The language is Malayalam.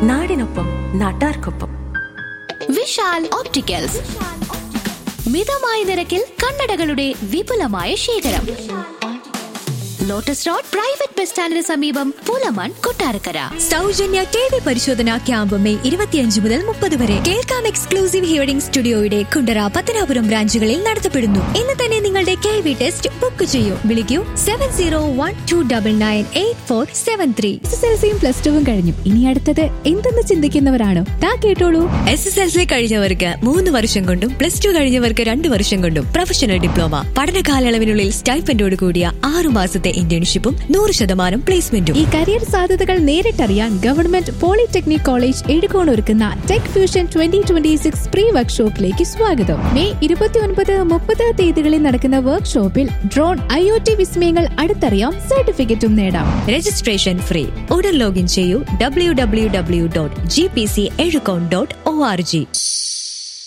നാടിനൊപ്പം നാട്ടാർക്കൊപ്പം വിശാൽ ഓപ്റ്റിക്കൽസ് മിതമായ നിരക്കിൽ കണ്ണടകളുടെ വിപുലമായ ശേഖരം ലോട്ടസ് റോഡ് പ്രൈവറ്റ് ബസ് സ്റ്റാൻഡിന് സമീപം പുലമൺ കൊട്ടാരക്കര സൗജന്യ ടി വി പരിശോധന ക്യാമ്പ് മെയ് ഇരുപത്തിയഞ്ച് മുതൽ മുപ്പത് വരെ കേൾക്കാം എക്സ്ക്ലൂസീവ് ഹിയറിംഗ് സ്റ്റുഡിയോയുടെ കുണ്ടറ പത്തനാപുരം ബ്രാഞ്ചുകളിൽ നടത്തപ്പെടുന്നു ഇന്ന് തന്നെ നിങ്ങളുടെ കെ വി ടെസ്റ്റ് ബുക്ക് ചെയ്യൂ വിളിക്കൂ seven zero one two double nine eight four seven three S S L സിയും പ്ലസ് ടുവും കഴിഞ്ഞു ഇനി അടുത്തത് എന്തെന്ന് ചിന്തിക്കുന്നവരാണോ താ കേട്ടോളൂ എസ് എസ് എൽ സി കഴിഞ്ഞവർക്ക് മൂന്ന് വർഷം കൊണ്ടും പ്ലസ് ടു കഴിഞ്ഞവർക്ക് രണ്ട് വർഷം കൊണ്ടും പ്രൊഫഷണൽ ഡിപ്ലോമ പഠന കാലയളവിനുള്ളിൽ സ്റ്റൈപ്പൻഡോട് കൂടിയ ആറു മാസത്തെ ഇന്റേൺഷിപ്പും നൂറ് ശതമാനം പ്ലേസ്മെന്റും ഈ കരിയർ സാധ്യതകൾ നേരിട്ടറിയാൻ ഗവൺമെന്റ് പോളിടെക്നിക് കോളേജ് എഴുകോൺ ഒരുക്കുന്ന Tech Fusion twenty twenty six pre വർക്ക്ഷോപ്പിലേക്ക് സ്വാഗതം മെയ് ഇരുപത്തിയൊൻപത് മുപ്പത് തീയതികളിൽ നടക്കുന്ന വർക്ക്ഷോപ്പിൽ ഡ്രോൺ ഐ ഒ ടി വിസ്മയങ്ങൾ അടുത്തറിയാം സർട്ടിഫിക്കറ്റും നേടാം രജിസ്ട്രേഷൻ ഫ്രീ ഉടൻ ലോഗിൻ ചെയ്യൂ W W W dot G P C Ezhukone dot O R G